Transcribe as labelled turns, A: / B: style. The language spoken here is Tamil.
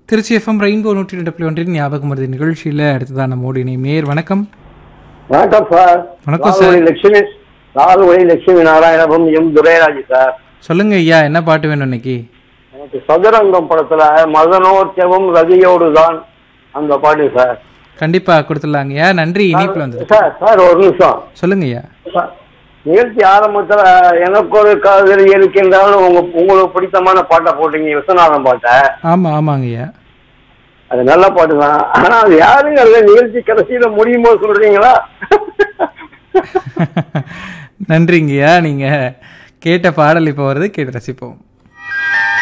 A: திருச்சி எஃப்எம் ரெயின்போ நூற்றி ரெண்டு புள்ளி ஒன்றின் ஞாபகம் மருதி நிகழ்ச்சியில் அடுத்ததான் நம்மோடு இணையும் நேர் வணக்கம்
B: வணக்கம் சார்
A: வணக்கம் sir.
B: Lalgudi Lakshmi Lalgudi Lakshmi Narayanapuram M Durairaj sir
A: சொல்லுங்க ஐயா என்ன பாட்டு வேணும் இன்னைக்கு
B: எனக்கு சதுரங்கம் படத்துல மதனோற்சவம் ரதியோடு தான் அந்த பாட்டு சார்
A: கண்டிப்பா கொடுத்துடலாங்கய்யா நன்றி இனிப்பில் வந்தது
B: சார் சார் ஒரு நிமிஷம்
A: சொல்லுங்க ஐயா
B: சார், நிகழ்ச்சி ஆரம்பத்துல எனக்கு ஒரு காதல் இருக்கின்றாலும் உங்க உங்களுக்கு பிடித்தமான பாட்டை போட்டீங்க விஸ்வநாதன் பாட்டை
A: ஆமா ஆமாங்க ஐயா
B: அது நல்ல பாட்டு தான் ஆனா அது யாருங்க அதுல நிகழ்ச்சி கடைசியில முடியுமோ சொல்றீங்களா
A: நன்றிங்கய்யா நீங்க கேட்ட பாடல் இப்போ வருது கேட்டு ரசிப்போம்